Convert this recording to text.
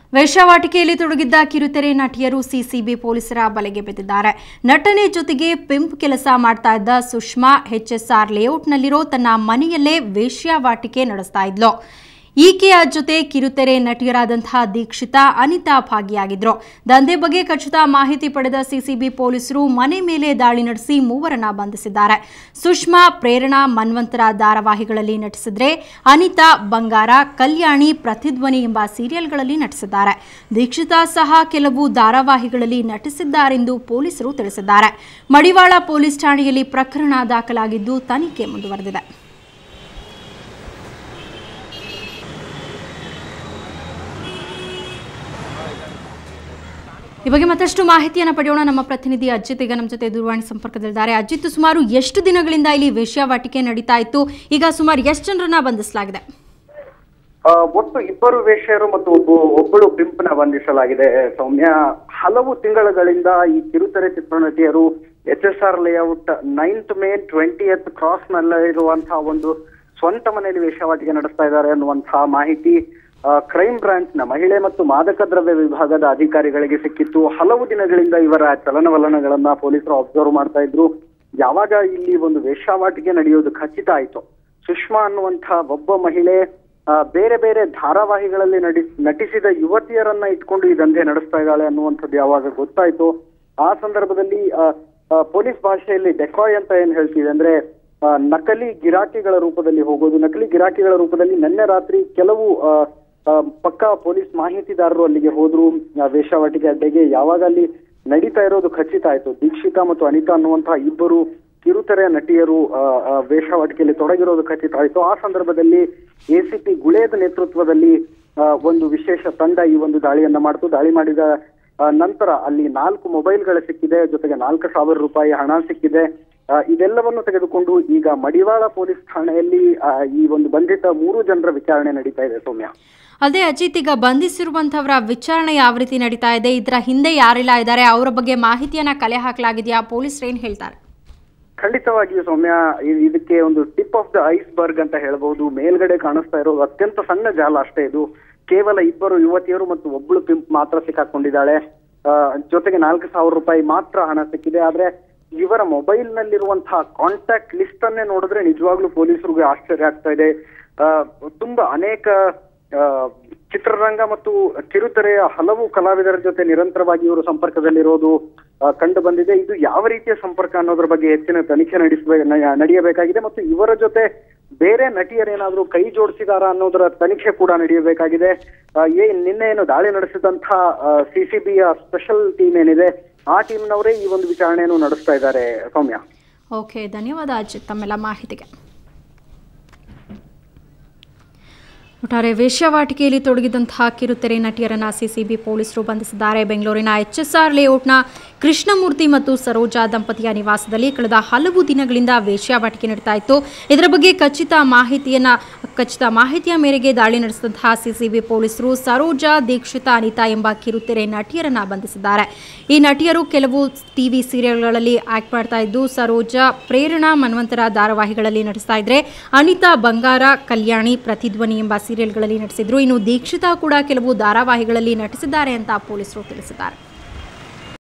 ವೇಶ್ಯಾವಾಟಿಕೆಯಲ್ಲಿ ತೊಡಗಿದ್ದ ಕಿರುತೆರೆ ನಟಿಯರು ಸಿಸಿಬಿ ಪೊಲೀಸರ ಬಲೆಗೆ ಬಿದ್ದಿದ್ದಾರೆ ನಟನೆ ಜೊತೆಗೆ ಪಿಂಪ್ ಕೆಲಸ ಮಾಡ್ತಾ ಇದ್ದ ಸುಷ್ಮಾ ಎಚ್ಎಸ್ಆರ್ ಲೇಔಟ್ನಲ್ಲಿರೋ ತನ್ನ ಮನೆಯಲ್ಲೇ ವೇಶ್ಯಾವಾಟಿಕೆ ನಡೆಸ್ತಾ ಇದ್ಲು ಈಕೆಯ ಜೊತೆ ಕಿರುತೆರೆ ನಟಿಯರಾದಂತಹ ದೀಕ್ಷಿತಾ ಅನಿತಾ ಭಾಗಿಯಾಗಿದ್ರು ದಂಧೆ ಬಗ್ಗೆ ಖಚಿತ ಮಾಹಿತಿ ಪಡೆದ ಸಿಸಿಬಿ ಪೊಲೀಸರು ಮನೆ ಮೇಲೆ ದಾಳಿ ನಡೆಸಿ ಮೂವರನ್ನ ಬಂಧಿಸಿದ್ದಾರೆ ಸುಷ್ಮಾ ಪ್ರೇರಣಾ ಮನ್ವಂತರ ಧಾರಾವಾಹಿಗಳಲ್ಲಿ ನಟಿಸಿದ್ರೆ ಅನಿತಾ ಬಂಗಾರ ಕಲ್ಯಾಣಿ ಪ್ರತಿಧ್ವನಿ ಎಂಬ ಸೀರಿಯಲ್ಗಳಲ್ಲಿ ನಟಿಸಿದ್ದಾರೆ ದೀಕ್ಷಿತಾ ಸಹ ಕೆಲವು ಧಾರಾವಾಹಿಗಳಲ್ಲಿ ನಟಿಸಿದ್ದಾರೆಂದು ಪೊಲೀಸರು ತಿಳಿಸಿದ್ದಾರೆ ಮಡಿವಾಳ ಪೊಲೀಸ್ ಠಾಣೆಯಲ್ಲಿ ಪ್ರಕರಣ ದಾಖಲಾಗಿದ್ದು ತನಿಖೆ ಮುಂದುವರೆದಿದೆ ಈ ಬಗ್ಗೆ ಮತ್ತಷ್ಟು ಮಾಹಿತಿಯನ್ನು ಪಡೆಯೋಣ ನಮ್ಮ ಪ್ರತಿನಿಧಿ ಅಜಿತ್ ಈಗ ನಮ್ಮ ಜೊತೆ ದೂರವಾಣಿ ಸಂಪರ್ಕದಲ್ಲಿದ್ದಾರೆ ಅಜಿತ್ ಸುಮಾರು ಎಷ್ಟು ದಿನಗಳಿಂದ ಇಲ್ಲಿ ವೇಶ್ಯಾವಾಟಿಕೆ ನಡೀತಾ ಇತ್ತು ಈಗ ಸುಮಾರು ಎಷ್ಟು ಜನರನ್ನ ಬಂಧಿಸಲಾಗಿದೆ ಆ, ಒಟ್ಟು ಇಬ್ಬರು ವೇಶ್ಯರು ಮತ್ತು ಒಬ್ಬ ಒಬ್ಬಳು ಪಿಂಪ್ನ ಬಂಧಿಸಲಾಗಿದೆ ಸೌಮ್ಯ ಹಲವು ತಿಂಗಳುಗಳಿಂದ ಈ ಕಿರುತೆರೆ ಚಿತ್ರನಟಿಯರು H S R layout ninth main twentieth cross ನಲ್ಲಿರುವಂತಹ ಒಂದು ಸ್ವಂತ ಮನೆಯಲ್ಲಿ ವೇಶ್ಯಾವಾಟಿಕೆ ನಡೆಸ್ತಾ ಇದ್ದಾರೆ ಅನ್ನುವಂತಹ ಮಾಹಿತಿ ಕ್ರೈಮ್ ಬ್ರಾಂಚ್ ನ ಮಹಿಳೆ ಮತ್ತು ಮಾದಕ ದ್ರವ್ಯ ವಿಭಾಗದ ಅಧಿಕಾರಿಗಳಿಗೆ ಸಿಕ್ಕಿತ್ತು ಹಲವು ದಿನಗಳಿಂದ ಇವರ ಚಲನವಲನಗಳನ್ನ ಪೊಲೀಸರು ಅಬ್ಸರ್ವ್ ಮಾಡ್ತಾ ಇದ್ರು ಯಾವಾಗ ಇಲ್ಲಿ ಒಂದು ವೇಶ್ಯಾವಾಟಿಕೆ ನಡೆಯೋದು ಖಚಿತ ಆಯ್ತು ಸುಷ್ಮಾ ಅನ್ನುವಂತಹ ಒಬ್ಬ ಮಹಿಳೆ ಆ, ಬೇರೆ ಬೇರೆ ಧಾರಾವಾಹಿಗಳಲ್ಲಿ ನಟಿ ನಟಿಸಿದ ಯುವತಿಯರನ್ನ ಇಟ್ಕೊಂಡು ಈ ದಂಧೆ ನಡೆಸ್ತಾ ಇದ್ದಾಳೆ ಅನ್ನುವಂಥದ್ದು ಯಾವಾಗ ಗೊತ್ತಾಯ್ತು ಆ ಸಂದರ್ಭದಲ್ಲಿ ಆ, ಆ, ಪೊಲೀಸ್ ಭಾಷೆಯಲ್ಲಿ ಡೆಕಾಯ್ ಅಂತ ಏನ್ ಹೇಳ್ತೀವಿ ಅಂದ್ರೆ ಆ, ನಕಲಿ ಗಿರಾಕಿಗಳ ರೂಪದಲ್ಲಿ ಹೋಗೋದು ನಕಲಿ ಗಿರಾಕಿಗಳ ರೂಪದಲ್ಲಿ ನಿನ್ನೆ ರಾತ್ರಿ ಕೆಲವು ಆ, ಆ, ಪಕ್ಕಾ ಪೊಲೀಸ್ ಮಾಹಿತಿದಾರರು ಅಲ್ಲಿಗೆ ಹೋದ್ರು ಆ, ವೇಶ್ಯಾವಾಟಿಕೆ ಅಡ್ಡೆಗೆ ಯಾವಾಗ ಅಲ್ಲಿ ನಡೀತಾ ಇರೋದು ಖಚಿತ ಆಯ್ತು ದೀಕ್ಷಿತಾ ಮತ್ತು ಅನಿತಾ ಅನ್ನುವಂತಹ ಇಬ್ಬರು ಕಿರುತೆರೆ ನಟಿಯರು ಆ, ಆ, ವೇಶ್ಯಾವಾಟಿಕೆಯಲ್ಲಿ ತೊಡಗಿರೋದು ಖಚಿತ ಆಯ್ತು ಆ ಸಂದರ್ಭದಲ್ಲಿ ಎಸಿಪಿ ಗುಳೇದ ನೇತೃತ್ವದಲ್ಲಿ ಆ, ಒಂದು ವಿಶೇಷ ತಂಡ ಈ ಒಂದು ದಾಳಿಯನ್ನ ಮಾಡ್ತು ದಾಳಿ ಮಾಡಿದ ಆ, ನಂತರ ಅಲ್ಲಿ ನಾಲ್ಕು ಮೊಬೈಲ್ಗಳು ಸಿಕ್ಕಿದೆ ಜೊತೆಗೆ ನಾಲ್ಕು ಸಾವಿರ ರೂಪಾಯಿ ಹಣ ಸಿಕ್ಕಿದೆ ಆ, ಇದೆಲ್ಲವನ್ನು ತೆಗೆದುಕೊಂಡು ಈಗ ಮಡಿವಾಳ ಪೊಲೀಸ್ ಠಾಣೆಯಲ್ಲಿ ಆ, ಈ ಒಂದು ಬಂಧಿತ ಮೂರು ಜನರ ವಿಚಾರಣೆ ನಡೀತಾ ಇದೆ ಸೌಮ್ಯ ಅದೇ ಅಜಿತ್ ಈಗ ಬಂಧಿಸಿರುವಂತವರ ವಿಚಾರಣೆ ಯಾವ ರೀತಿ ನಡೀತಾ ಇದೆ ಇದರ ಹಿಂದೆ ಯಾರೆಲ್ಲ ಇದ್ದಾರೆ ಅವರ ಬಗ್ಗೆ ಮಾಹಿತಿಯನ್ನ ಕಲೆ ಹಾಕಲಾಗಿದೆಯಾ ಪೊಲೀಸರು ಏನ್ ಹೇಳ್ತಾರೆ ಖಂಡಿತವಾಗಿಯೂ ಸೌಮ್ಯ ಇ- ಇದಕ್ಕೆ ಒಂದು tip of the iceberg ಅಂತ ಹೇಳ್ಬಹುದು ಮೇಲ್ಗಡೆ ಕಾಣಿಸ್ತಾ ಇರೋದು ಅತ್ಯಂತ ಸಣ್ಣ ಜಾಲ ಅಷ್ಟೇ ಇದು ಕೇವಲ ಇಬ್ಬರು ಯುವತಿಯರು ಮತ್ತು ಒಬ್ಬಳು ಪಿಂಪ್ ಮಾತ್ರ ಸಿಕ್ಕಾಕೊಂಡಿದ್ದಾಳೆ ಆ, ಜೊತೆಗೆ ನಾಲ್ಕು ಸಾವಿರ ರೂಪಾಯಿ ಮಾತ್ರ ಹಣ ಸಿಕ್ಕಿದೆ ಆದ್ರೆ ಇವರ ಮೊಬೈಲ್ ನಲ್ಲಿರುವಂತಹ ಕಾಂಟ್ಯಾಕ್ಟ್ ಲಿಸ್ಟ್ ಅನ್ನೇ ನೋಡಿದ್ರೆ ನಿಜವಾಗ್ಲೂ ಪೊಲೀಸರಿಗೆ ಆಶ್ಚರ್ಯ ಆಗ್ತಾ ಇದೆ ಆ, ತುಂಬಾ ಅನೇಕ ಆ, ಚಿತ್ರರಂಗ ಮತ್ತು ಕಿರುತೆರೆಯ ಹಲವು ಕಲಾವಿದರ ಜೊತೆ ನಿರಂತರವಾಗಿ ಇವರು ಸಂಪರ್ಕದಲ್ಲಿರೋದು ಆ, ಕಂಡು ಬಂದಿದೆ ಇದು ಯಾವ ರೀತಿಯ ಸಂಪರ್ಕ ಅನ್ನೋದ್ರ ಬಗ್ಗೆ ಹೆಚ್ಚಿನ ತನಿಖೆ ನಡೆಸಬೇಕು ನಡೆಯಬೇಕಾಗಿದೆ ಮತ್ತು ಇವರ ಜೊತೆ ಬೇರೆ ನಟಿಯರೇನಾದ್ರೂ ಕೈ ಜೋಡಿಸಿದಾರ ಅನ್ನೋದರ ತನಿಖೆ ಕೂಡ ನಡೆಯಬೇಕಾಗಿದೆ ಆ, ಏ ನಿನ್ನೆ ಏನು ದಾಳಿ ನಡೆಸಿದಂತಹ ಸಿಸಿಬಿಯ ಸ್ಪೆಷಲ್ ಟೀಮ್ ಏನಿದೆ ಆ ಟೀಮ್ನವರೇ ಈ ಒಂದು ವಿಚಾರಣೆಯನ್ನು ನಡೆಸ್ತಾ ಇದ್ದಾರೆ ಸೌಮ್ಯ ಓಕೆ ಧನ್ಯವಾದ ಅಜಿತ್ ತಮ್ಮೆಲ್ಲ ಮಾಹಿತಿಗೆ ಒಟ್ಟಾರೆ ವೇಶ್ಯಾವಾಟಿಕೆಯಲ್ಲಿ ತೊಡಗಿದಂತಹ ಕಿರುತೆರೆ ನಟಿಯರನ್ನ ಸಿಸಿಬಿ ಪೊಲೀಸರು ಬಂಧಿಸಿದ್ದಾರೆ ಬೆಂಗಳೂರಿನ ಎಚ್ಎಸ್ಆರ್ ಲೇಔಟ್ನ ಕೃಷ್ಣಮೂರ್ತಿ ಮತ್ತು ಸರೋಜಾ ದಂಪತಿಯ ನಿವಾಸದಲ್ಲಿ ಕಳೆದ ಹಲವು ದಿನಗಳಿಂದ ವೇಶ್ಯಾವಾಟಿಕೆ ನಡೀತಾ ಇತ್ತು ಇದರ ಬಗ್ಗೆ ಖಚಿತ ಮಾಹಿತಿಯನ್ನ ಖಚಿತ ಮಾಹಿತಿಯ ಮೇರೆಗೆ ದಾಳಿ ನಡೆಸಿದಂತಹ ಸಿಸಿಬಿ ಪೊಲೀಸರು ಸರೋಜಾ ದೀಕ್ಷಿತಾ ಅನಿತಾ ಎಂಬ ಕಿರುತೆರೆ ನಟಿಯರನ್ನ ಬಂಧಿಸಿದ್ದಾರೆ ಈ ನಟಿಯರು ಕೆಲವು ಟಿವಿ ಸೀರಿಯಲ್ಗಳಲ್ಲಿ ಆಕ್ಟ್ ಮಾಡ್ತಾ ಇದ್ದು ಸರೋಜಾ ಪ್ರೇರಣಾ ಮನ್ವಂತರ ಧಾರಾವಾಹಿಗಳಲ್ಲಿ ನಟಿಸ್ತಾ ಇದ್ರೆ ಅನಿತಾ ಬಂಗಾರ ಕಲ್ಯಾಣಿ ಪ್ರತಿಧ್ವನಿ ಎಂಬ ಸೀರಿಯಲ್ಗಳಲ್ಲಿ ನಟಿಸಿದ್ರು ಇನ್ನು ದೀಕ್ಷಿತಾ ಕೂಡ ಕೆಲವು ಧಾರಾವಾಹಿಗಳಲ್ಲಿ ನಟಿಸಿದ್ದಾರೆ ಅಂತ ಪೊಲೀಸರು ತಿಳಿಸಿದ್ದಾರೆ